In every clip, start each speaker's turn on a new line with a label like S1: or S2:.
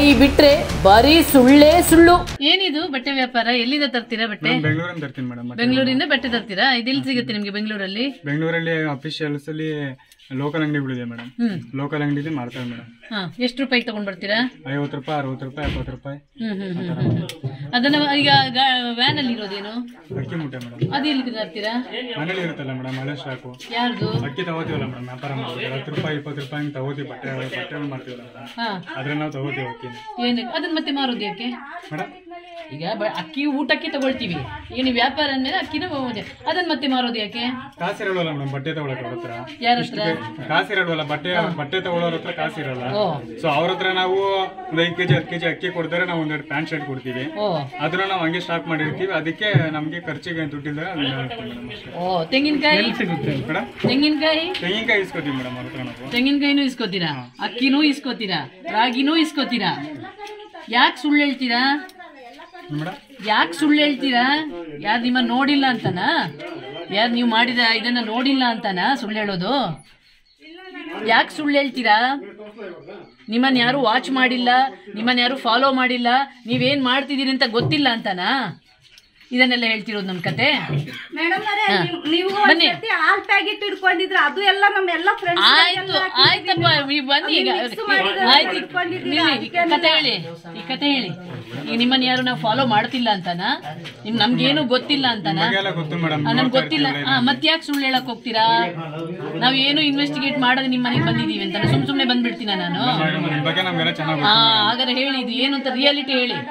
S1: ಬಿಟ್ರೆ ಬರೀ ಸುಳ್ಳೇ ಸುಳ್ಳು ಏನಿದು ಬಟ್ಟೆ ವ್ಯಾಪಾರ ಎಲ್ಲಿಂದ ತರ್ತೀರಾ ಬಟ್ಟೆ
S2: ಬೆಂಗಳೂರಿಂದ ತರ್ತೀನಿ ಮೇಡಮ್
S1: ಬೆಂಗಳೂರಿಂದ ಬಟ್ಟೆ ತರ್ತೀರಾ ಇದೆಲ್ಲಿ ಸಿಗುತ್ತೆ ನಿಮ್ಗೆ ಬೆಂಗಳೂರಲ್ಲಿ
S2: ಬೆಂಗಳೂರಲ್ಲಿ ಅಫಿಷಿಯಲ್ಸ್ ಅಲ್ಲಿ ಲೋಕಲ್ ಅಂಗಡಿಗಳಿದೆ ಮೇಡಮ್
S1: ಹ್ಮ್
S2: ಲೋಕಲ್ ಅಂಗಡಿಲಿ ಮಾಡ್ತಾರೆ ಮೇಡಮ್
S1: ಹಾ ಎಷ್ಟು ರೂಪಾಯಿ ತಗೊಂಡ್ ಬರ್ತೀರಾ
S2: ಐವತ್ತು ರೂಪಾಯಿ ಅರವತ್ತು ರೂಪಾಯಿ ಎಪ್ಪತ್ತು ರೂಪಾಯಿ
S1: ಹ್ಮ್ ಹ್ಮ್ ಹ್ಮ್ ಹ್ಮ್. ಅದನ್ನ ಈಗ ವ್ಯಾನ್ ಅಲ್ಲಿ ಇರೋದೇನು
S2: ಅಕ್ಕಿ ಮೂಟೆ ಮೇಡಮ್
S1: ಅದು ಎಲ್ಲಿ ತರ್ತೀರಾ
S2: ಮನೇಲಿ ಇರುತ್ತಲ್ಲ ಮೇಡಮ್ ಹಳೆ ಸ್ಟಾಕು
S1: ಯಾರ್ದು
S2: ಅಕ್ಕಿ ತಗೋತೀವಲ್ಲ ಮೇಡಮ್ ವ್ಯಾಪಾರ ಮಾಡ್ತೀವಿ ಹತ್ತು ರೂಪಾಯಿ ಇಪ್ಪತ್ತು ರೂಪಾಯಿ ಹಿಂಗೆ ತಗೋತೀವಿ ಬಟ್ಟೆ ಬಟ್ಟೆ ಮಾಡ್ತೀವಲ್ಲ ಮೇಡಮ್
S1: ಹಾ
S2: ಆದ್ರೆ ನಾವು ತಗೋತೀವಿ ಅಕ್ಕಿ
S1: ಏನು ಅದನ್ನ ಮತ್ತೆ ಮಾರೋದು ಯಾಕೆ
S2: ಮೇಡಮ್
S1: ಈಗ ಬ- ಅಕ್ಕಿ ಊಟಕ್ಕೆ ತಗೊಳ್ತೀವಿ ಈಗ ನೀವು ವ್ಯಾಪಾರ ಅಂದ್ಮೇಲೆ ಅಕ್ಕಿನ ಹೋದೆ ಅದನ್ನ ಮತ್ತೆ ಮಾರೋದು ಯಾಕೆ
S2: ಕಾಸು ಇರೋಲ್ಲ ಮೇಡಮ್ ಬಟ್ಟೆ ತಗೊಳಕ್ಕೆ ಅವ್ರ ಹತ್ರ
S1: ಯಾರ ಹತ್ರ
S2: ಕಾಸು ಇರೋಲ್ಲ ಬಟ್ಟೆ ಬಟ್ಟೆ ತಗೊಳ್ಳೋರ ಹತ್ರ ಕಾಸು ಇರಲ್ಲ
S1: ಓ
S2: ಸೊ ಅವ್ರ ಹತ್ರ ನಾವು ಒಂದು ಐದು ಕೆಜಿ ಹತ್ತು ಕೆಜಿ ಅಕ್ಕಿ ಕೊಡ್ತಾರೆ ನಾವು ಒಂದೆರಡು ಪ್ಯಾಂಟ್ ಶರ್ಟ್ ಕೊಡ್ತೀವಿ
S1: ಓ
S2: ಅದನ್ನ ನಾವು ಹಂಗೆ ಸ್ಟಾಕ್ ಮಾಡಿರ್ತೀವಿ ಅದಕ್ಕೆ ನಮಗೆ ಖರ್ಚಿಗೆ ದುಡ್ಡಿಲ್ಲ ಅದನ್ನ ಹಾಕ್ತೀವಿ ಮೇಡಮ್ ಅಷ್ಟೇ
S1: ಓ ತೆಂಗಿನಕಾಯಿ
S2: ಸಿಗುತ್ತೆ ಮೇಡಮ್
S1: ತೆಂಗಿನಕಾಯಿ
S2: ತೆಂಗಿನಕಾಯಿ ಇಸ್ಕೊತೀವಿ ಮೇಡಮ್ ಅವ್ರ ಹತ್ರ ನಾವು
S1: ತೆಂಗಿನಕಾಯಿನೂ ಇಸ್ಕೋತೀರಾ ಅಕ್ಕಿನೂ ಇಸ್ಕೋತೀರಾ ರಾಗಿನೂ ಇಸ್ಕೋತೀರಾ ಯಾಕೆ ಸುಳ್ಳು ಹೇಳ್ತೀರಾ
S2: ಮೇಡಮ್
S1: ಯಾಕೆ ಸುಳ್ಳು ಹೇಳ್ತೀರಾ ಯಾರು ನಿಮ್ಮ ನೋಡಿಲ್ಲ ಅಂತನಾ ಯಾರು ನೀವು ಮಾಡಿದ ಇದನ್ನ ನೋಡಿಲ್ಲ ಅಂತನಾ ಸುಳ್ಳು ಹೇಳೋದು ಯಾಕೆ ಸುಳ್ಳು ಹೇಳ್ತೀರಾ ನಿಮ್ಮನ್ನ ಯಾರು ವಾಚ್ ಮಾಡಿಲ್ಲ ನಿಮ್ಮನ್ನ ಯಾರು ಫಾಲೋ ಮಾಡಿಲ್ಲ ನೀವೇನ್ ಮಾಡ್ತಿದ್ದೀರಿ ಅಂತ ಗೊತ್ತಿಲ್ಲ ಅಂತನಾ ಇದನ್ನೆಲ್ಲ ಹೇಳ್ತಿರೋದು ನಮ್ಮ ಕತೆ
S3: ಮೇಡಮ್ ನೀವು
S1: ಬನ್ನಿ.
S3: ಒಂದ್ಸತಿ ಹಾಲ್ ಪ್ಯಾಕೆಟ್ ಇಟ್ಕೊಂಡಿದ್ರ ಅದು ಎಲ್ಲ ನಮ್ಮ ಎಲ್ಲ ಫ್ರೆಂಡ್ಸ್
S1: ಆಯ್ತು ಆಯ್ತಪ್ಪ ನೀವು ಬನ್ನಿ ಈಗ ಆಯ್ತು ನಿಲ್ಲಿ, ಈ ಕತೆ ಹೇಳಿ ಈ ಕತೆ ಹೇಳಿ ಈಗ ನಿಮ್ಮನ್ನ ಯಾರು ನಾವು ಫಾಲೋ ಮಾಡ್ತಿಲ್ಲ ಅಂತನಾ ನಿಮ್ ನಮ್ಗೇನು ಗೊತ್ತಿಲ್ಲ ಅಂತನಾ
S2: ಎಲ್ಲ ಗೊತ್ತು ಮೇಡಮ್
S1: ನನ್ಗೆ ಗೊತ್ತಿಲ್ಲ ಹಾ ಮತ್ತೆ ಯಾಕೆ ಸುಳ್ಳು ಹೇಳಕ್ ಹೋಗ್ತೀರಾ ನಾವ್ ಏನು ಇನ್ವೆಸ್ಟಿಗೇಟ್ ಮಾಡದೆ ನಿಮ್ಮ ಮನೆಗೆ ಬಂದಿದೀವಿ ಅಂತ ಸುಮ್ ಸುಮ್ನೆ ಬಂದ್ಬಿಡ್ತೀನ ನಾನು
S2: ನಿಮ್ಮ ಬಗ್ಗೆ ನಮ್ಗೆಲ್ಲ ಚೆನ್ನಾಗಿ
S1: ಹಾ ಹಾಗಾದ್ರೆ ಹೇಳಿ ಇದು ಏನು ಅಂತ ರಿಯಾಲಿಟಿ ಹೇಳಿ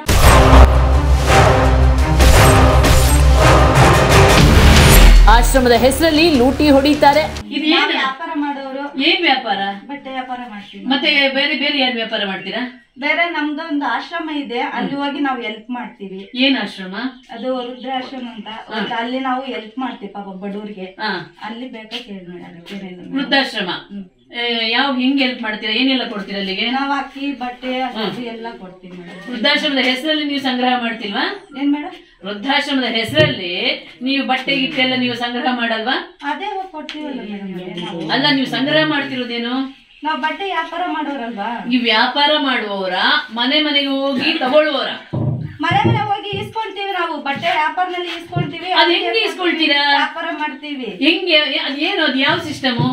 S1: ಆಶ್ರಮದ ಹೆಸರಲ್ಲಿ ಲೂಟಿ ಹೊಡಿತಾರೆ ಇದು ಏನು
S3: ವ್ಯಾಪಾರ ಮಾಡೋರು
S1: ಏನ್ ವ್ಯಾಪಾರ
S3: ಬಟ್ಟೆ ವ್ಯಾಪಾರ ಮಾಡ್ತೀವಿ
S1: ಮತ್ತೆ ಬೇರೆ ಬೇರೆ ಏನ್ ವ್ಯಾಪಾರ ಮಾಡ್ತೀರಾ
S3: ಬೇರೆ ನಮ್ದು ಒಂದು ಆಶ್ರಮ ಇದೆ ಅಲ್ಲಿ ಹೋಗಿ ನಾವು ಹೆಲ್ಪ್ ಮಾಡ್ತೀವಿ
S1: ಏನ್ ಆಶ್ರಮ
S3: ಅದು ವೃದ್ಧಾಶ್ರಮ ಅಂತ ಒಂದು ಅಲ್ಲಿ ನಾವು ಹೆಲ್ಪ್ ಮಾಡ್ತೀವಿ ಪಾಪ ಬಡವ್ರಿಗೆ
S1: ಹಾ
S3: ಅಲ್ಲಿ ಬೇಕಾ ಕೇಳಿ ಮೇಡಮ್
S1: ವೃದ್ಧಾಶ್ರಮ ಏ, ಯಾವ ಹೆಂಗ್ ಹೆಲ್ಪ್ ಮಾಡ್ತೀರಾ ಏನೆಲ್ಲ ಕೊಡ್ತೀರಾ ಅಲ್ಲಿಗೆ
S3: ನಾವು ಅಕ್ಕಿ ಬಟ್ಟೆ ಅದು ಎಲ್ಲ ಕೊಡ್ತೀವಿ ಮೇಡಮ್
S1: ವೃದ್ಧಾಶ್ರಮದ ಹೆಸರಲ್ಲಿ ನೀವು ಸಂಗ್ರಹ ಮಾಡ್ತಿಲ್ವಾ
S3: ಏನ್ ಮೇಡಮ್
S1: ವೃದ್ಧಾಶ್ರಮದ ಹೆಸರಲ್ಲಿ ನೀವು ಬಟ್ಟೆ ಗಿಟ್ಟೆಲ್ಲ ನೀವು ಸಂಗ್ರಹ ಮಾಡಲ್ವಾ
S3: ಅದೇ ಹೋಗಿ ಕೊಡ್ತೀವಲ್ಲ ಮೇಡಮ್ ನಾವು
S1: ಅಲ್ಲ ನೀವು ಸಂಗ್ರಹ ಮಾಡ್ತಿರೋದೇನು
S3: ನಾವು ಬಟ್ಟೆ ವ್ಯಾಪಾರ ಮಾಡೋರಲ್ವಾ
S1: ಈ ವ್ಯಾಪಾರ ಮಾಡುವವರ ಮನೆ ಮನೆಗೆ ಹೋಗಿ ತಗೊಳ್ಳುವವರ
S3: ಮನೆ ಮನೆ ಹೋಗಿ ಇಸ್ಕೊಂತೀವಿ ನಾವು ಬಟ್ಟೆ ವ್ಯಾಪಾರದಲ್ಲಿ ಇಸ್ಕೊಂತೀವಿ
S1: ಅದ್ ಹೆಂಗೆ ಇಸ್ಕೊಳ್ತೀರಾ
S3: ವ್ಯಾಪಾರ ಮಾಡ್ತೀವಿ
S1: ಹೆಂಗೆ ಅದೇನು ಅದು ಯಾವ ಸಿಸ್ಟಮು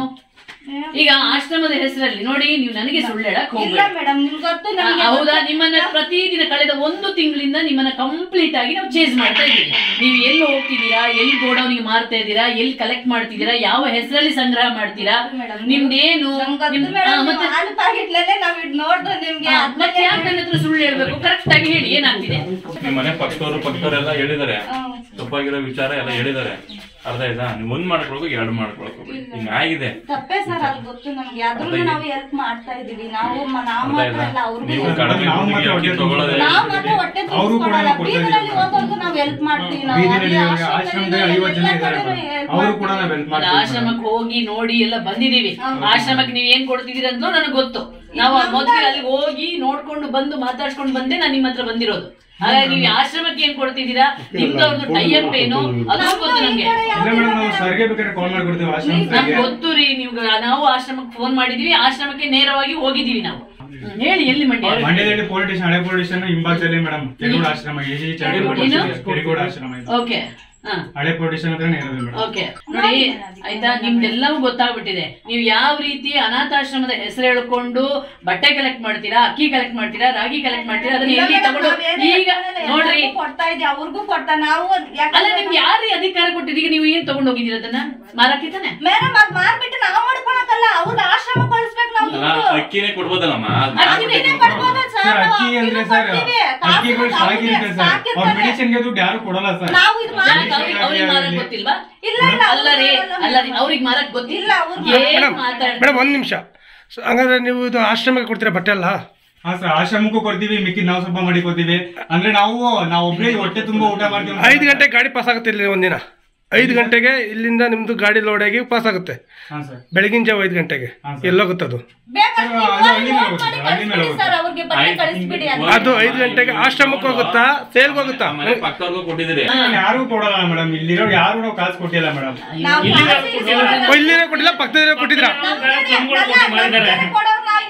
S1: ಈಗ ಆಶ್ರಮದ ಹೆಸರಲ್ಲಿ ನೋಡಿ ನೀವು ನನಗೆ ಸುಳ್ಳು ಹೇಳಕ್
S3: ಇಲ್ಲ
S1: ಹೋಗ್ಬೇಡಿ
S3: ಮೇಡಮ್ ನಿಮ್ಗೆ ಗೊತ್ತು
S1: ಆ,
S3: ನಮ್ಗೆ
S1: ಹೌದಾ ನಿಮ್ಮನ್ನ ಪ್ರತಿದಿನ ಕಳೆದ ಒಂದು ತಿಂಗಳಿಂದ ನಿಮ್ಮನ್ನ ಕಂಪ್ಲೀಟ್ ಆಗಿ ನಾವು ಚೇಂಜ್ ಮಾಡ್ತಾ ಇದ್ದೀವಿ ನೀವು ಎಲ್ಲಿ ಹೋಗ್ತಿದ್ದೀರಾ ಎಲ್ಲಿ ಗೋಡೌನಿಗೆ ಮಾರ್ತಾ ಇದ್ದೀರಾ ಎಲ್ಲಿ ಕಲೆಕ್ಟ್ ಮಾಡ್ತಿದ್ದೀರಾ ಯಾವ ಹೆಸರಲ್ಲಿ ಸಂಗ್ರಹ ಮಾಡ್ತೀರಾ ನಿಮ್ದೇನು
S3: ನಮ್ಗ್ ಗೊತ್ತು
S1: ನಿಮ್- ಆ,
S3: ಮೇಡಮ್
S1: ಮತ್ತೆ
S3: ಹಾಲು ಪ್ಯಾಕೆಟ್ಲಲ್ಲೇ ನಾವ್ ಇದ್ ನೋಡ್ದು ನಿಮ್ಗೆ
S1: ಆ, ಮತ್ತೆ ಯಾಕೆ ನನ್ನ ಹತ್ರ ಸುಳ್ಳು ಹೇಳ್ಬೇಕು ಕರೆಕ್ಟ್ ಆಗಿ ಹೇಳಿ ಏನಾಗ್ತಿದೆ
S4: ನಿಮ್ ಮನೆ ಪಕ್ಕದವರು ಪಕ್ಕದವರೆಲ್ಲ ಹೇಳಿದಾರೆ ತಪ್ಪಾಗಿರೋ ವಿಚಾರ ಎಲ್ಲ ಹೇಳಿದಾರೆ ಅರ್ಥ ಆಯ್ತಾ ನೀವು ಒಂದ್ ಮಾಡ್ಕೊಳ್ಬೇಕು ಎರಡು ಮಾಡ್ಕೊಳಕ್ ಹೋಗ್ಬೇಡಿ ಹಿಂಗ ಆಗಿದೆ
S3: ತಪ್ಪೇ ಸರ್ ಅದು ಗೊತ್ತು ನಮ್ಗೆ ಅದ್ರೂ ನಾವು ಹೆಲ್ಪ್ ಮಾಡ್ತಾ ಇದೀವಿ ನಾವು ಮ- ನಾವು
S4: ಅರ್ಥ
S3: ಮಾತ್ರ
S4: ಆಯ್ತಾ
S3: ಅಲ್ಲ ಅವ್ರಿಗೂ
S4: ನೀವು
S3: help
S4: ಕಡಿಮೆ
S2: ನಾವು
S4: ದುಡ್ಡಿಗೆ
S2: ಮಾತ್ರ
S4: ಅಕ್ಕಿ
S2: ಹೊಟ್ಟೆ
S4: ತಗೊಳ್ಳೋದೇ
S3: ನಾವ್ ಮಾತ್ರ ಹೊಟ್ಟೆ ತುಂಬಿಸ್ಕೊಳಲ್ಲ ಬೀದಿನಲ್ಲಿ ಹೋಗೋರ್ಗು ನಾವ್ ಹೆಲ್ಪ್ ಮಾಡ್ತೀವಿ ನಾವು
S2: ಬೀದಿನಲ್ಲಿ
S3: ಅಲ್ಲಿ
S2: ಇವಾಗ
S3: ಆಶ್ರಮದಲ್ಲಿ
S2: ಆಶ್ರಮದಲ್ಲಿ ಐವತ್ತು ಜನ
S3: ಎಲ್ಲ
S2: ಇದ್ದಾರೆ
S3: ಕಡೆನೂ help
S2: ಅವರು
S3: ಮಾಡ್ತೀವಿ.
S2: ಕೂಡ ನಾವು ಹೆಲ್ಪ್
S1: ಅದು
S2: ಮಾಡ್ತೀವಿ
S1: ಆಶ್ರಮಕ್ಕೆ ಹೋಗಿ ನೋಡಿ ಎಲ್ಲ ಬಂದಿದೀವಿ ಆಶ್ರಮಕ್ಕೆ ನೀವ್ ಏನ್ ಕೊಡ್ತಿದ್ದೀರ ಅಂತ ನನಗೆ ಗೊತ್ತು ನಾವು ಮೊದಲು ಅಲ್ಲಿ ಹೋಗಿ ನೋಡ್ಕೊಂಡು ಬಂದು ಮಾತಾಡ್ಸ್ಕೊಂಡು ಬಂದೆ ನಾನು ನಿಮ್ಮ ಹತ್ರ ಬಂದಿರೋದು ಹಾಗಾಗಿ ನೀವು ಆಶ್ರಮಕ್ಕೆ ಏನ್ ಕೊಡ್ತಿದ್ದೀರಾ ನಿಮ್ದು ಅವ್ರದ್ದು ಟೈಅಪ್ ಏನು ಅದು ಗೊತ್ತು ನಮ್ಗೆ
S2: ಇಲ್ಲ ಮೇಡಮ್ ನಾವು ಸರ್ಗೆ ಬೇಕಾದ್ರೆ ಕಾಲ್ ಮಾಡ್ಕೊಡ್ತೀವಿ ಆಶ್ರಮ
S1: ನಮ್ಗೆ ಗೊತ್ತು ರೀ ನೀವು ನಾವು ಆಶ್ರಮಕ್ಕೆ ಫೋನ್ ಮಾಡಿದೀವಿ ಆಶ್ರಮಕ್ಕೆ ನೇರವಾಗಿ ಹೋಗಿದೀವಿ ನಾವು ಹ್ಮ್, ಹೇಳಿ ಎಲ್ಲಿ ಮಂಡ್ಯ
S2: ಮಂಡ್ಯದಲ್ಲಿ ಪೊಲೀಸ್ ಸ್ಟೇಷನ್ ಹಳೆ ಪೊಲೀಸ್ ಸ್ಟೇಷನ್ ಹಿಂಭಾಗದಲ್ಲಿ ಮೇಡಮ್ ಕೆರಗೋಡ ಆಶ್ರಮ ಎಜಿ
S1: ಏನು?
S2: ಕೆರಗೋಡ ಆಶ್ರಮ ಇದೆ
S1: ಓಕೆ ಹಾ
S2: ಹಳೆ ಪೊಲೀಸ್ ಸ್ಟೇಷನ್ ಹತ್ರನೇ ಇರೋದು ಮೇಡಮ್
S1: ಓಕೆ ನೋಡಿ ಆಯ್ತಾ ನಿಮ್ದೆಲ್ಲವೂ ಗೊತ್ತಾಗ್ಬಿಟ್ಟಿದೆ ನೀವು ಯಾವ ರೀತಿ ಅನಾಥಾಶ್ರಮದ ಹೆಸರು ಹೇಳ್ಕೊಂಡು ಬಟ್ಟೆ ಕಲೆಕ್ಟ್ ಮಾಡ್ತೀರಾ ಅಕ್ಕಿ ಕಲೆಕ್ಟ್ ಮಾಡ್ತೀರಾ ರಾಗಿ ಕಲೆಕ್ಟ್ ಮಾಡ್ತೀರಾ ಅದನ್ನ
S3: ಇಲ್ಲ
S1: ಎಲ್ಲಿ
S3: ಮೇಡಮ್,
S1: ತಗೊಂಡು
S3: ನಾವೇನೇ
S1: ಈಗ
S3: ಹೇಳ್ತಾರಲ್ಲ,
S1: ನೋಡ್ರಿ
S3: ಎಲ್ಲರಿಗೂ ಕೊಡ್ತಾ ಇದೀವಿ ಅವ್ರಿಗೂ ಕೊಡ್ತಾ ನಾವು
S1: ಅಲ್ಲ
S3: ಯಾಕಂದ್ರೆ
S1: ನಿಮ್ಗೆ ಯಾರು ಅಧಿಕಾರ ಕೊಟ್ಟಿದ್ದೀಗ ನೀವು ಏನ್ ತಗೊಂಡು ಹೋಗಿದ್ದೀರ ಅದನ್ನ ಮಾರಕ್ಕೆ ತಾನೆ
S3: ಮೇಡಮ್ ಅದ್ ಮಾರ್ಬಿಟ್ಟು ನಾವ್ ಮಾಡ್ಕೊಳಕಲ್ಲ ಅವ್ರ ಆಶ್ರಮ ಕಳಿಸ್ಬೇಕು ನಾವು
S4: ಅಲ್ಲ
S3: ದುಡ್ಡು.
S4: ಅಕ್ಕಿನೇ ಕೊಡ್ಬೋದಲ್ಲಮ್ಮ ಅದ್
S3: ಅಕ್ಕಿನೇ
S4: ಮಾಡ್ಬಿಟ್ಟು
S3: ಕೊಡ್ಬೋದು ಸರ್,
S2: ಸರ್
S3: ನಾವು
S2: ಅಕ್ಕಿ ಅಂದ್ರೆ
S3: ಅಕ್ಕಿನೂ
S2: ಸರ್
S3: ಕೊಡ್ತೀವಿ,
S2: ಅಕ್ಕಿಗಳು
S3: ಕಾಸು
S2: ಸಾಗಿರುತ್ತೆ
S3: ಅವ್ರಿಗೆ
S2: ಸರ್ ಅವ್ರ
S3: ಸಾಕಿರ್ತಾರೆ.
S2: ಮೆಡಿಸಿನ್ಗೆ ದುಡ್ಡು ಯಾರು ಕೊಡಲ್ಲ ಸರ್
S3: ನಾವು ಇದು ಮಾಡಿ
S1: ಯಾಕೆ ಅವ್ರಿಗೆ ಅವ್ರಿಗೆ ಮಾರಕ್ ಗೊತ್ತಿಲ್ವಾ
S3: ಇಲ್ಲ ಇಲ್ಲ
S1: ಅಲ್ಲ ರೀ ಅಲ್ಲ ರೀ ಅವ್ರಿಗೆ ಮಾರಕ್ ಗೊತ್ತಿಲ್ಲ
S3: ಇಲ್ಲ, ಅವ್ರು
S1: ಏನ್ ಮಾತಾಡ್ತಾರೆ
S5: ಮೇಡಮ್ ಒಂದು ನಿಮಿಷ ಹಂಗಾದ್ರೆ ನೀವು ಇದು ಆಶ್ರಮಕ್ಕೆ ಕೊಡ್ತೀರಾ ಬಟ್ಟೆ ಅಲ್ಲ
S2: ಹಾ ಸರ್ ಆಶ್ರಮಕ್ಕೂ ಕೊಡ್ತೀವಿ ಮಿಕ್ಕಿದ್ ನಾವು ಸ್ವಲ್ಪ ಮಾಡಿಕೊಡ್ತೀವಿ ಅಂದ್ರೆ ನಾವು ನಾವು ಒಬ್ರೇ ಹೊಟ್ಟೆ ತುಂಬಾ ಊಟ ಮಾಡ್ತೀವಿ
S5: ಐದು ಗಂಟೆಗೆ ಗಾಡಿ ಪಾಸ್ ಆಗುತ್ತೆ ಇಲ್ಲಿ ಒಂದಿನ ಐದು ಗಂಟೆಗೆ ಇಲ್ಲಿಂದ ನಿಮ್ದು ಗಾಡಿ ಲೋಡ್ ಆಗಿ ಪಾಸ್ ಆಗುತ್ತೆ
S2: ಹಾ ಸರ್
S5: ಬೆಳಗಿನ ಜಾವ ಐದು ಗಂಟೆಗೆ
S2: ಹಾ, ಸರ್.
S5: ಎಲ್ಲೋಗುತ್ತೆ ಅದು
S3: ಬೇಕಾದ್ರೆ
S2: ಅದು
S3: ನೀವು
S2: ಹಳ್ಳಿ ಮೇಲೆ
S3: note
S2: ಹೋಗುತ್ತೆ,
S3: ಮಾಡಿ
S2: ಹಳ್ಳಿ ಮೇಲೆ
S3: ಕಳಿಸ್ಬಿಡಿ ಸರ್, ಅವ್ರಿಗೆ ಬಟ್ಟೆ ಕಳಿಸ್ಬಿಡಿ ಅಂತ.
S5: ಅದು ಐದು ಗಂಟೆಗೆ ಆಶ್ರಮಕ್ಕೆ ಹೋಗುತ್ತಾ ಸೇಲ್ಗೆ ಹೋಗುತ್ತಾ
S4: ಮನೆ ಪಕ್ಕದವ್ರಿಗೂ ಕೊಟ್ಟಿದ್ದೀರಿ
S2: ಯಾರು ಕೊಡಲ್ಲ ಮೇಡಮ್ ಇಲ್ಲಿರೋ ಯಾರು ನಾವು ಕಾಸು ಕೊಟ್ಟಿಲ್ಲ ಮೇಡಮ್
S3: ನಾವು ಕಾಸು ಇಸ್ಕೊಳ್ಳಲ್ಲ.
S5: ಓ, ಇಲ್ಲಿನೇ ಕೊಟ್ಟಿಲ್ಲ ಪಕ್ಕದಲ್ಲೇ ಕೊಟ್ಟಿದ್ರಾ
S3: ನಮ್ಗೆ ಅಲ್ಲ, ನಮ್ಗೆ ಕೊಡೋರು ನಾವು ಇನ್ನೊಬ್ರಿಗೆ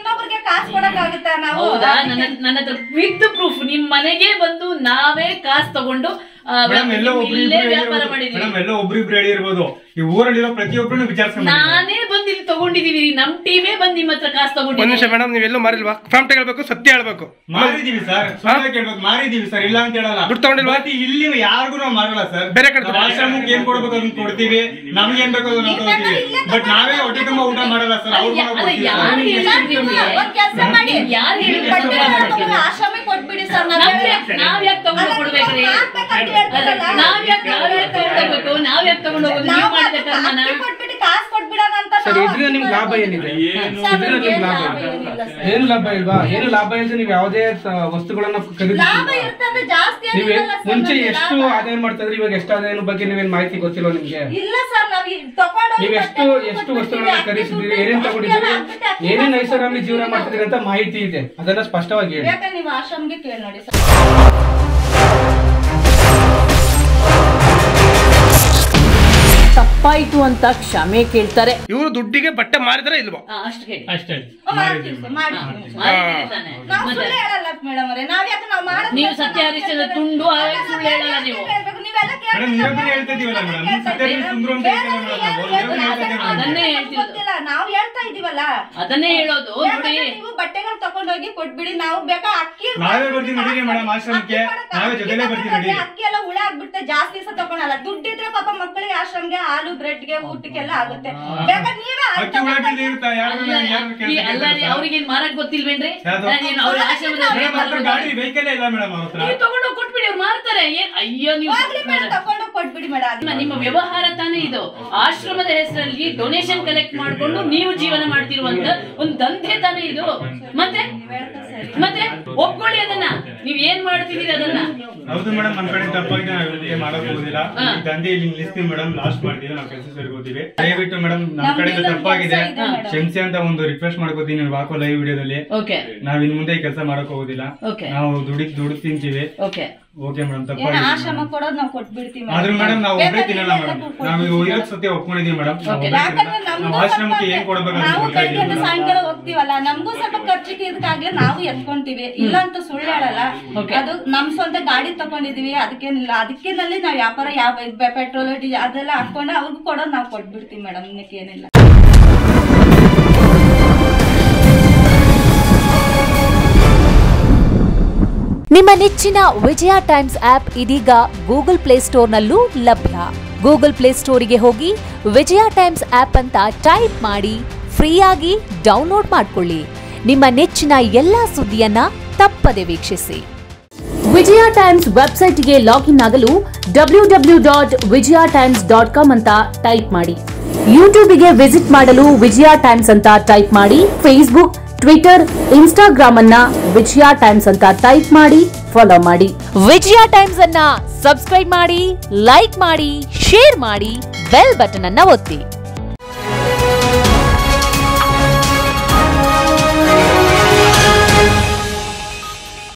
S3: ಕಾಸು ಕೊಡಕ್ಕಾಗುತ್ತಾ ನಾವು
S1: ಹೌದಾ ನನ್ನ ನನ್ನ ಹತ್ರ ವಿತ್ ಪ್ರೂಫ್ ನಿಮ್ ಮನೆಗೆ ಬಂದು ನಾವೇ ಕಾಸು ತಗೊಂಡು ಆ,
S2: ಮೇಡಮ್ ಎಲ್ಲೋ ಒಬ್ರು
S1: ಇಲ್ಲೇ
S2: ಇಬ್ರು
S1: ವ್ಯಾಪಾರ
S2: ಹೇಳಿರ್ಬೋದು.
S1: ಮಾಡಿದೀವಿ
S2: ಮೇಡಮ್ ಎಲ್ಲೋ ಒಬ್ರು ಇಬ್ರು ಹೇಳಿರ್ಬೋದು ಈ ಊರಲ್ಲಿರೋ ಪ್ರತಿಯೊಬ್ಬರನ್ನು ವಿಚಾರಿಸ್ಕೊಂಡು
S1: ನಾನೇ ಬಂದು ಇಲ್ಲಿ ತಗೊಂಡಿದೀವಿ ನಮ್ ಟೀಮೇ ಬಂದ್ ನಿಮ್ಮ ಹತ್ರ ಕಾಸು
S5: ಒಂದ್ ನಿಮಿಷ
S1: ತಗೊಂಡಿದ್ದೀವಿ
S5: ಮೇಡಮ್ ನೀವೆಲ್ಲೂ ಮಾರಿಲ್ವಾ ಫ್ರಾಮ್ ಹೇಳ್ಬೇಕು ಸತ್ಯ ಹೇಳ್ಬೇಕು
S2: ಮಾರಿದೀವಿ ಸರ್ ಸುಮ್ಮನೆ ಕೇಳ್ಬೇಕು ಮಾರಿದೀವಿ ಸರ್ ಇಲ್ಲ ಅಂತ ಹೇಳಲ್ಲ
S5: ದುಡ್ಡು ತಗೊಂಡಿಲ್ವಾ?
S2: But ಇಲ್ಲಿ ಯಾರಿಗೂ ನಾವು ಮಾರಲ್ಲ ಸರ್
S5: ಬೇರೆ ಕಡೆ
S2: ನಾವು ಆಶ್ರಮಕ್ಕೆ ಏನ್ ಕೊಡ್ಬೇಕು ಅದನ್ನ ಕೊಡ್ತೀವಿ ನಮ್ಗೆ ಏನ್ ಬೇಕು ಅದನ್ನ ತಗೋತೀವಿ ಬಟ್ ನಾವೇ ಹೊಟ್ಟೆ ತುಂಬಾ ಊಟ ಮಾಡಲ್ಲ ಸರ್
S1: ಅಲ್ಲ, ಯಾ- ಅಲ್ಲ, ಯಾರು
S2: ಅವ್ರು
S1: ಹೇಳಿದ್ರು ನಿಮ್ಗೆ?
S3: ಒಂದ್ ಕೆಲ್ಸ ಮಾಡಿ
S1: ಯಾರು ಹೇಳಿದ್ರು
S3: ಬಟ್ಟೆ
S1: ಅಷ್ಟೆಲ್ಲ ಮಾಡಕ್ಕೆ?
S3: ತಗೊಂಡು ಆಶ್ರಮಕ್ಕೆ ಕೊಟ್ಬಿಡಿ ಸರ್ ನಾವ್
S1: ನಾವ್
S3: ಹೇಳೋದು.
S1: ಯಾಕ್- ನಾವ್ ಯಾಕೆ ತಗೊಂಡು
S3: ಅಲ್ಲ,
S1: ಕೊಡ್ಬೇಕ್ರಿ
S3: ನೀವು ಹಾಕ್ಬೇಕಂತ ಹೇಳ್ತೀರಲ್ಲ?
S1: ನಾವ್ ಯಾಕೆ ನಾವ್ ಯಾಕೆ ತಗೊಂಡೋಗ್ಬೇಕು ನಾವ್ ಯಾಕೆ ತಗೊಂಡು ಹೋಗೋದು ನೀವು
S3: ನಾವು
S1: ಮಾಡಿದ
S3: ಅದಕ್ಕೆ
S1: ಕರ್ಮನ
S3: ಅಕ್ಕಿ ಕೊಟ್ಬಿಟ್ಟು ಕಾಸು ಕೊಟ್ಬಿಡೋಣ ಅಂತ
S6: ಸರ್
S3: ನಾವು
S6: ಇದ್ರಿಂದ ನಿಮ್ಗೆ ಲಾಭ ಏನಿದೆ
S4: ಏನು
S3: ಸರ್,
S6: ಇದ್ರಿಂದ
S3: ನಮ್ಗೆ
S6: ನಿಮ್ಗೆ ಲಾಭ
S3: ಲಾಭ
S6: ಇದೆ?
S3: ಏನಿಲ್ಲ ಸರ್.
S6: ಏನು ಲಾಭ ಇಲ್ವಾ ಏನು ಲಾಭ ಇಲ್ಲದೆ ನೀವು ಯಾವುದೇ ತ- ವಸ್ತುಗಳನ್ನ
S3: ಲಾಭ
S6: ಖರೀದಿಸಿ
S3: ಇರ್ತಂದ್ರೆ ಜಾಸ್ತಿ
S6: ನೀವು
S3: ಏನಿಲ್ಲ ಸರ್
S6: ಮುಂಚೆ
S3: ನಮ್ಗೆ
S6: ಎಷ್ಟು
S3: ಲಾಭ.
S6: ಆದಾಯ ಮಾಡ್ತಾ ಇದ್ರಿ ಇವಾಗ ಎಷ್ಟು ಆದಾಯದ ಬಗ್ಗೆ ನೀವೇನ್ ಮಾಹಿತಿ ಗೊತ್ತಿಲ್ಲ ನಿಮ್ಗೆ
S3: ಇಲ್ಲ ಸರ್ ನಾವ್ ಈ ತಗೊಂಡೋಗಿ
S6: ನೀವು ಎಷ್ಟು
S3: ಬಟ್ಟೆ
S6: ಎಷ್ಟು
S3: ಕೊಟ್ಬಿಡ್ತೀವಿ,
S6: ವಸ್ತುಗಳನ್ನ
S3: ಅಕ್ಕಿ
S6: ಖರೀದಿಸಿದ್ರಿ
S3: ದುಡ್ಡು
S6: ಏನೇನ್
S3: ಅಕ್ಕಿ
S6: ತಗೊಂಡಿದ್ದೀರಿ
S3: ಎಲ್ಲ ಹಾಕ್ಬಿಟ್ಟು ಅಕ್ಕಿ
S6: ಏನೇನ್
S3: ಕೊಟ್ಬಿಟ್ಟು
S6: ಐಷಾರಾಮಿ ಜೀವನ ಮಾಡ್ತಿದ್ದೀರಿ ಅಂತ ಮಾಹಿತಿ ಇದೆ ಅದನ್ನ ಸ್ಪಷ್ಟವಾಗಿ ಹೇಳಿ
S3: ಬೇಕಾದ್ರೆ ನೀವು ಆಶ್ರಮ್ಗೆ ಕೇಳಿ ನೋಡಿ ಸರ್
S1: ತಪ್ಪಾಯ್ತು ಅಂತ ಕ್ಷಮೆ ಕೇಳ್ತಾರೆ
S5: ಇವರು ದುಡ್ಡಿಗೆ ಬಟ್ಟೆ ಮಾರಿದ್ರೆ ಇಲ್ವಾ
S1: ಆ, ಅಷ್ಟು ಹೇಳಿ
S2: ಅಷ್ಟೇ
S3: ಮಾಡ್ತೀವಿ ಸರ್, ಮಾಡ್ತೀವಿ.
S1: ಮಾಡಿದ್ದೀರಿ ತಾನೇ?
S3: ನಾವು
S1: ಮತ್ತೆ
S3: ಸುಳ್ಳು ಹೇಳಲ್ಲ ಮೇಡಮ್ ಅವರೇ ನಾವ್ ಯಾಕೆ ನಾವು ಮಾಡೋದು
S1: ನೀವು
S3: ಕೆಲಸ
S1: ಸತ್ಯ
S3: ನಾವು
S1: ಹರಿಶ್ಚಂದ್ರ
S3: ಕೇಳ್ಬೇಕು.
S1: ತುಂಡು
S3: ಅಲ್ಲ,
S1: ಹಾಗೆ
S3: ನಾವು
S1: ಸುಳ್ಳು ಹೇಳಲ್ಲ ನೀವು
S3: ಹೇಳ್ಬೇಕು, ನೀವೆಲ್ಲ ಕೇಳ್ಬೇಕು.
S2: ಮೇಡಮ್ ನಿರಂತರ ಹೇಳ್ತಾ ಇದೀವಲ್ಲ ಮೇಡಮ್ ಸತ್ಯ ಸುಂದ್ರು ಅಂತ ಹೇಳ್ತಾರೆ ಮೇಡಮ್ ನಾವು ನಿರಂತರ ಹೇಳ್ತಾ ಇದೀವಿ ಮೇಡಮ್.
S1: ಅದನ್ನೇ ಹೇಳ್ತಿರೋದು.
S3: ಗೊತ್ತಿಲ್ಲ ನಾವು ಹೇಳ್ತಾ ಇದೀವಲ್ಲ
S1: ಅದನ್ನೇ ಹೇಳೋದು ನೋಡಿ
S3: ಬೇಕಾದ್ರೆ ನೀವು ಬಟ್ಟೆಗಳು ತಗೊಂಡೋಗಿ ಕೊಟ್ಬಿಡಿ ನಾವು ಬೇಕಾ ಅಕ್ಕಿ
S2: ನಾವೇ ಬರ್ತೀವಿ ನಡೀರಿ ಮೇಡಮ್ ಆಶ್ರಮಕ್ಕೆ ನಾವೇ ಜೊತೆಲೇ ಬರ್ತೀವಿ ನಡೀರಿ
S3: ಅಕ್ಕಿ ಎಲ್ಲ ಹುಳ ಆಗ್ಬಿಡುತ್ತೆ ಜಾಸ್ತಿ ದಿವಸ ತಗೊಳಲ್ಲ ದುಡ್ಡಿದ್ರೆ ಪಾಪ ಮಕ್ಕಳಿಗೆ ಆಶ್ರಮಕ್ಕೆ ಹಾಲು ಬ್ರೆಡ್ಗೆ ಊಟಕ್ಕೆಲ್ಲ ಆಗುತ್ತೆ ಬೇಕಾದ್ರೆ ನೀವೇ ಹಾಲ್
S2: ಅಕ್ಕಿ ಉಳ್ಳಾಗಡ್ಡಿ ಇರುತ್ತಾ ಯಾರು
S1: ಅಲ್ಲ,
S2: ಯಾರು
S1: ಈ- ಅಲ್ಲ ರೀ, ಅವ್ರಿಗೇನ್ ಮಾರಕ್ ಗೊತ್ತಿಲ್ವೇನ್ರಿ
S2: ಯಾವ್ದು?
S1: ನಾನೇನು ಅವ್ರ ಆಶ್ರಮದ
S2: ಮೇಡಮ್ ಅವ್ರ ಹತ್ರ ಗಾಡಿ ವೆಹಿಕಲ್ ಇಲ್ಲ ಮೇಡಮ್ ಅವ್ರ ಹತ್ರ
S1: ನೀವು ತಗೊಂಡೋಗಿ ಕೊಟ್ಬಿಡಿ ಅವ್ರು ಮಾರ್ತಾರೆ ಏನ್ ಅಯ್ಯೋ ನೀವು
S3: ಹೋಗ್ಲಿ ಮೇಡಮ್ ತಗೊಂಡೋಗಿ ಕೊಟ್ಬಿಡಿ ಮೇಡಮ್
S1: ನಿಮ್ಮ- ನಿಮ್ಮ ವ್ಯವಹಾರ ತಾನೇ ಇದು ಆಶ್ರಮದ ಹೆಸರಲ್ಲಿ ಡೊನೇಷನ್ ಕಲೆಕ್ಟ್ ಮಾಡ್ಕೊಂಡು ನೀವು ಜೀವನ ಮಾಡ್ತಿರುವಂತ ಒಂದು ದಂಧೆ ತಾನೇ ಇದು ಮತ್ತೆ ಮತ್ತೆ ಒಪ್ಕೊಳ್ಳಿ ಅದನ್ನ ನೀವ್ ಏನ್ ಮಾಡ್ತಿದೀರಿ ಅದನ್ನ
S2: ಹೌದು ಮೇಡಮ್ ನಮ್ ಕಡೆ ತಪ್ಪಾಗಿದೆ ನಾವು ಇವತ್ತಿಗೆ ಮಾಡಕ್ ಹೋಗುದಿಲ್ಲ
S1: ಹಾ.
S2: ಈ ದಂಧೆ ಇಲ್ಲಿ ನಿಲ್ಲಿಸ್ತೀವಿ ಮೇಡಮ್ ಲಾಸ್ಟ್ ಮಾಡ್ತೀವಿ ನಾವು ಕೆಲಸ ಸೇರ್ಕೋತೀವಿ ದಯವಿಟ್ಟು ಮೇಡಮ್ ನಮ್
S3: ನಮ್ದು
S2: ಕಡೆಯಿಂದ
S3: ಇನ್ನೊಂದು
S2: ತಪ್ಪಾಗಿದೆ
S3: ಕೆಲ್ಸ ಇದೆ madam.
S2: ಕ್ಷಮಿಸಿ ಅಂತ ಒಂದು ರಿಕ್ವೆಸ್ಟ್ ಮಾಡ್ಕೋತೀನಿ ನೀವು ಹಾಕೋ ಲೈವ್ ವಿಡಿಯೋದಲ್ಲಿ
S1: ಓಕೆ
S2: ನಾವ್ ಇನ್ ಮುಂದೆ ಕೆಲಸ ಮಾಡಕ್ ಹೋಗುದಿಲ್ಲ
S1: ಓಕೆ
S2: ನಾವು ದುಡಿ ದುಡ್ಡು ತಿಂತೀವಿ
S1: ಓಕೆ
S2: ಓಕೆ ಮೇಡಮ್
S3: ಏನ್
S2: ತಪ್ಪಾಗಿದೆ
S3: ಆಶ್ರಮ ಕೊಡೋದು ನಾವು ಕೊಟ್ಬಿಡ್ತೀವಿ
S2: ಆದ್ರೂ ಮೇಡಮ್ ನಾವು ಒಬ್ಬರೇ
S3: ಬೇಕಾದ್ರೆ
S2: ತಿನ್ನಲ್ಲ
S3: ನೀವೆಲ್ಲ
S2: ಮೇಡಮ್
S3: ಕೊಟ್ಬಿಡಿ.
S2: ನಾವು ಇರೋದ್ ಸತ್ಯ ಒಪ್ಕೊಂಡಿದೀವಿ ಮೇಡಮ್
S1: Okay.
S3: ಯಾಕಂದ್ರೆ ನಮ್ಗೂ
S2: ನಾವು ಆಶ್ರಮಕ್ಕೆ ಏನ್
S3: ಸ್ವಲ್ಪ
S2: ಕೊಡ್ಬೇಕಂತ
S3: ನಾವು
S2: ಗೊತ್ತಾ
S3: ಬೆಳಿಗ್ಗೆ
S2: ಇದೆಯಲ್ಲ.
S3: ಸಾಯಂಕಾಲ ಹೋಗ್ತೀವಲ್ಲ ನಮಗೂ ಸ್ವಲ್ಪ ಖರ್ಚಿಗೆ ಇದಕ್ಕಾಗ್ಲೇ ನಾವು ಎತ್ಕೊಂತೀವಿ ಇಲ್ಲ ಅಂತ ಸುಳ್ಳು ಹೇಳಲ್ಲ
S1: Okay.
S3: ಅದು ನಮ್ ಸ್ವಂತ ಗಾಡಿ ತಗೊಂಡಿದೀವಿ ಅದಕ್ಕೇನಿಲ್ಲ ಅದಕ್ಕೇನಲ್ಲಿ ನಾವ್ ವ್ಯಾಪಾರ ಯಾವ ಪೆಟ್ರೋಲ್ ಡೀಸೆಲ್ ಅದೆಲ್ಲ ಹಾಕೊಂಡು ಅವ್ರಿಗೂ ಕೊಡೋದು ನಾವು ಕೊಟ್ಬಿಡ್ತೀವಿ ಮೇಡಮ್ ಇನ್ನಕ್ಕೇನಿಲ್ಲ
S7: ನಿಮ್ಮ ನೆಚ್ಚಿನ ವಿಜಯ ಟೈಮ್ಸ್ ಆಪ್ ಇದೀಗ ಗೂಗಲ್ ಪ್ಲೇಸ್ಟೋರ್ನಲ್ಲೂ ಲಭ್ಯ ಗೂಗಲ್ ಪ್ಲೇಸ್ಟೋರಿಗೆ ಹೋಗಿ ವಿಜಯ ಟೈಮ್ಸ್ ಆಪ್ ಅಂತ ಟೈಪ್ ಮಾಡಿ ಫ್ರೀಯಾಗಿ ಡೌನ್ಲೋಡ್ ಮಾಡಿಕೊಳ್ಳಿ ನಿಮ್ಮ ನೆಚ್ಚಿನ ಎಲ್ಲಾ ಸುದ್ದಿಯನ್ನ ತಪ್ಪದೆ ವೀಕ್ಷಿಸಿ ವಿಜಯ ಟೈಮ್ಸ್ ವೆಬ್ಸೈಟ್ಗೆ ಲಾಗಿನ್ ಆಗಲು W W dot Vijaya times dot com ಅಂತ ಟೈಪ್ ಮಾಡಿ ಯೂಟ್ಯೂಬ್ಗೆ ವಿಸಿಟ್ ಮಾಡಲು ವಿಜಯ ಟೈಮ್ಸ್ ಅಂತ ಟೈಪ್ ಮಾಡಿ ಫೇಸ್ಬುಕ್ ಟ್ವಿಟರ್ ಇನ್ಸ್ಟಾಗ್ರಾಮ್ ಅನ್ನ ವಿಜಯ ಟೈಮ್ಸ್ ಅಂತ ಟೈಪ್ ಮಾಡಿ ಫಾಲೋ ಮಾಡಿ ವಿಜಯ ಟೈಮ್ಸ್ ಅನ್ನ ಸಬ್ಸ್ಕ್ರೈಬ್ ಮಾಡಿ ಲೈಕ್ ಮಾಡಿ ಶೇರ್ ಮಾಡಿ ಬೆಲ್ ಬಟನ್ ಅನ್ನ ಒತ್ತಿ